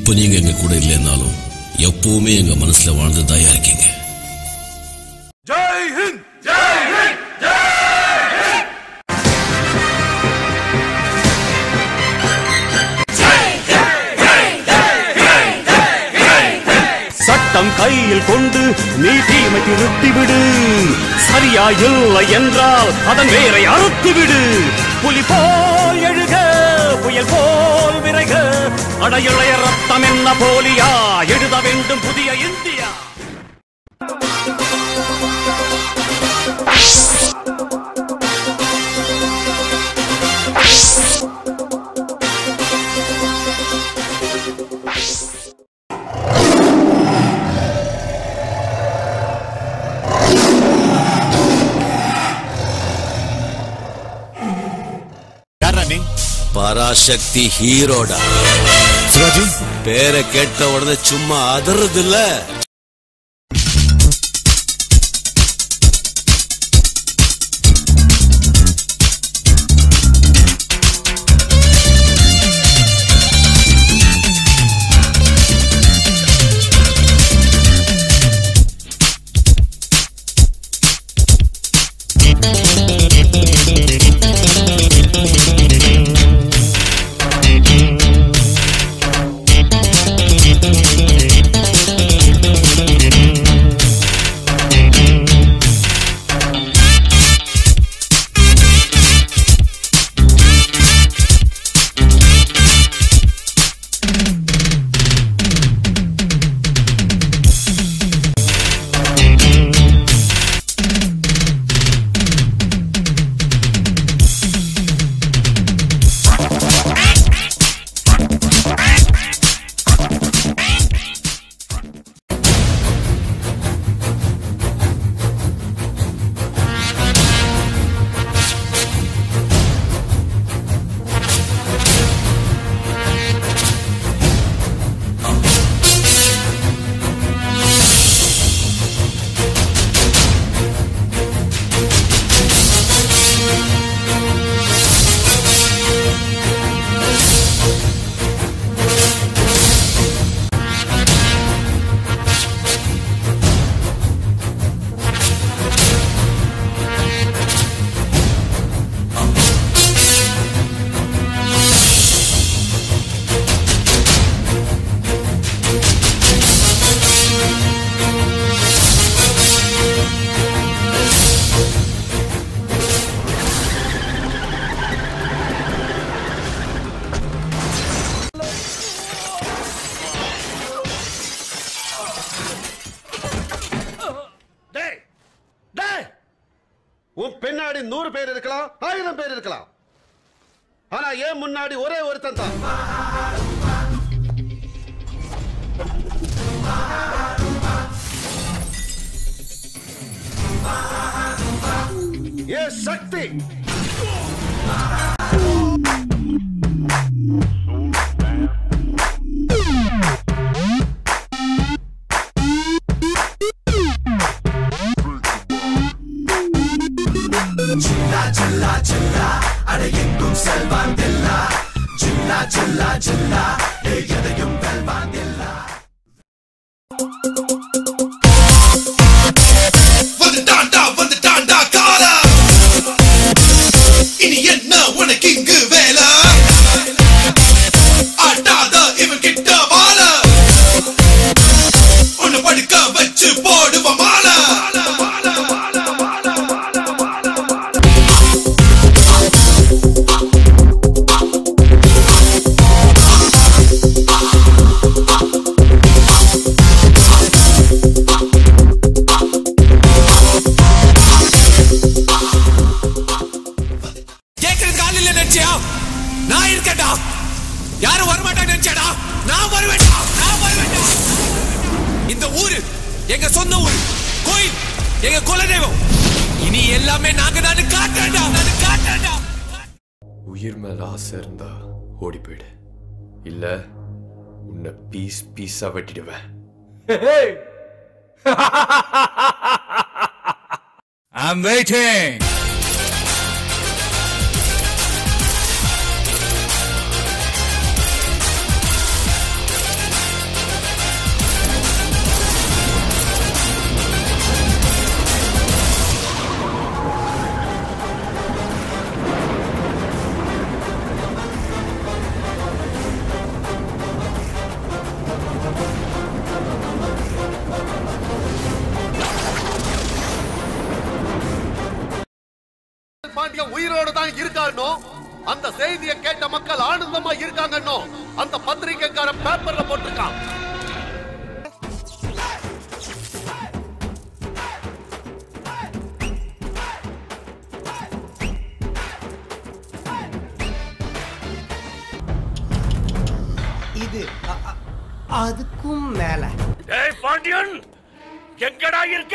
இப்ப நீங்க எங்க கூட இல்லைன்னாலும் எப்பவுமே எங்க மனசுல வாழ்ந்துதாயா இருக்கீங்க ஜெய் ஹிந்த் ஜெய் ஹிந்த் சட்டம் கையில் கொண்டு நீ தீமை திருத்திவிடு சரியா இல்லை என்றால் அதன் வேரை அறுத்துவிடு புலி போல் எழுக புயல் போல் விரைக அடையுளைய ரத்தம் என்ன போலியா எழுத வேண்டும் புதிய இந்தியா யாரா நீ பராசக்தி ஹீரோடா சிவாஜி பேரை கேட்ட உடனே சும்மா அதறது இல்ல டேய் டேய் உன் பின்னாடி நூறு பேர் இருக்கலாம் ஆயிரம் பேர் இருக்கலாம் ஆனா ஏன் முன்னாடி ஒரே ஒருத்தன் தான் ஏ சக்தி வந்துட்டான்டா வந்துட்டான்டா காலா இனி என்ன உனக்கு இங்கு வேலை ஆட்டாத இவன் கிட்ட வாழ உன்னை படுக்க வச்சு போடுவ மாலை கேட்கறதுக்கு ஆள் இல்ல நினைச்சியா நான் இருக்கேன்டா யாரும் வரமாட்டாங்க நினைச்சாடா நான் வருவேன்டா நான் வருவேன்டா இந்த ஊரு எங்க சொந்த ஊரு கோயில் எங்க குலதெய்வம் இனி எல்லாமே நாங்க தான் காட்டுறேன்டா நான் காட்டுறேன்டா உயிர் மேல ஆசை இருந்தா ஓடி போயிடு இல்ல உன்னை பீஸ் பீஸா வெட்டிடுவேன் I'm waiting. தான் இருக்கானோ அந்த செய்தியை கேட்ட மக்கள் ஆனந்தமா இருக்காங்கன்னோ அந்த பத்திரிக்கைக்கார பேப்பர்ல போட்டிருக்கான் இது அ- அ- அதுக்கும் மேல ஏய் பாண்டியன் எங்கடா இருக்க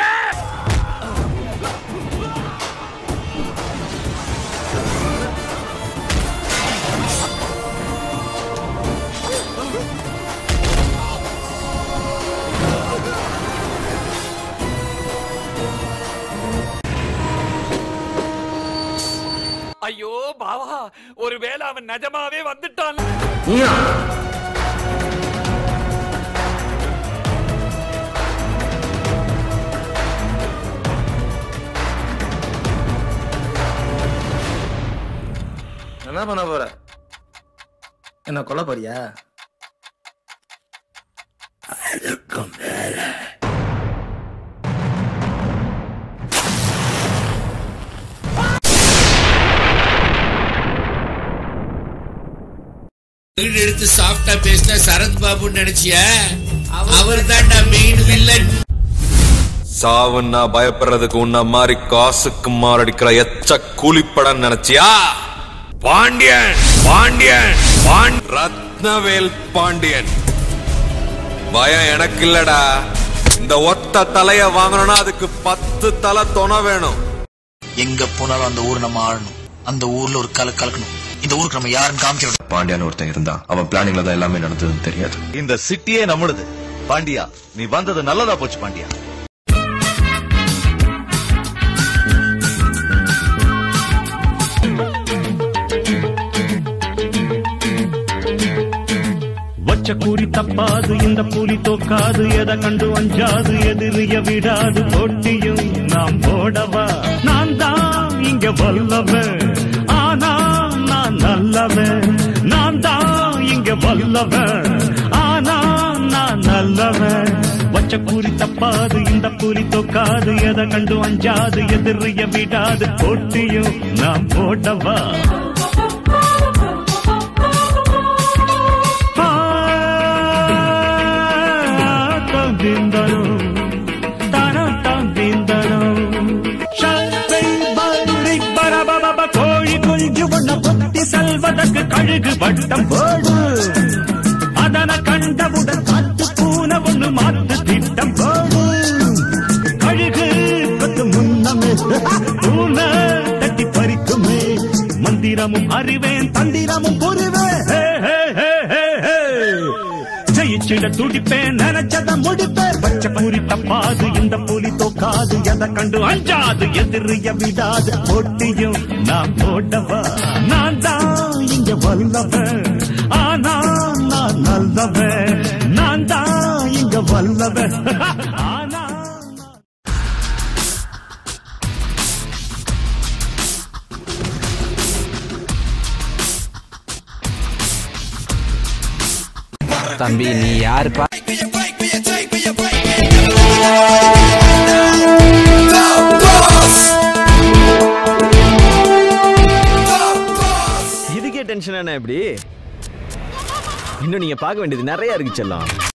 ஐயோ பாவா ஒருவேளை அவன் நிஜமாவே வந்துட்டான் என்ன பண்ண போற என்ன கொல்ல போறியா வீடு எடுத்து சாப்பிட்டா பேசின சரத் பாபு நினைச்சிய அவர் தான்டா மெயின் வில்லன் சாவுன்னா பயப்படுறதுக்கு உன்ன மாதிரி காசுக்கு மாரடிக்கிற எச்ச கூலிப்படம் நினைச்சியா பாண்டியன் பாண்டியன் பாண் ரத்னவேல் பாண்டியன் பயம் எனக்கு இல்லடா இந்த ஒத்த தலைய வாங்கணும்னா அதுக்கு பத்து தலை துணை வேணும் எங்க போனாலும் அந்த ஊர் நம்ம ஆளணும் அந்த ஊர்ல ஒரு கல கலக்கணும் இந்த ஊருக்கு நம்ம யாருன்னு காமிக்கணும் பாண்டியன் ஒருத்தன் இருந்தா அவன் பிளானிங்ல தான் எல்லாமே நடந்ததுன்னு தெரியாது இந்த சிட்டியே நம்மளுது பாண்டியா நீ வந்தது நல்லதா போச்சு பாண்டியா வச்ச கூறி தப்பாது இந்த புலி தோக்காது எதை கண்டு அஞ்சாது எதிரிய விடாது போட்டியும் நாம் போடவா நான் தான் இங்க வல்லவன் ஆனா நான் நல்லவன் நான் தான் இங்க வல்லவன் ஆனா நான் நல்லவன் வச்ச கூறி தப்பாது இந்த புலி தோக்காது எதை கண்டு அஞ்சாது எதிரிய விடாது போட்டியும் நாம் போடவா கோழி குஞ்சு ஒண்ண பொத்தி செல்வதற்கு கழுகு வட்டம் போடு அதன கண்டவுடன் காத்து பூனை ஒண்ணு மாத்து திட்டம் போடு கழுகு கொத்து முன்னமே பூனை தட்டி பறிக்குமே மந்திரமும் அறிவேன் தந்திரமும் புரிவேன் ஹே, ஹே, ஹே, ஹே, ஹே. ஜெயிச்சிட துடிப்பேன் நினைச்சத முடிப்பேன் பச்சை பூரி தப்பாது இந்த புலி தோக்காது எதை கண்டு அஞ்சாது எதிரிய விடாது போட்டியும் நான் போட்டவா நான் தான் இங்க வல்லவன் ஆனா நான் நல்லவன் நான் தான் இங்க வல்லவன் ஆனா தம்பி நீ யாருப்பா இதுக்கே டென்ஷன் என்ன எப்படி இன்னும் நீங்க பார்க்க வேண்டியது நிறைய இருக்கு செல்லம்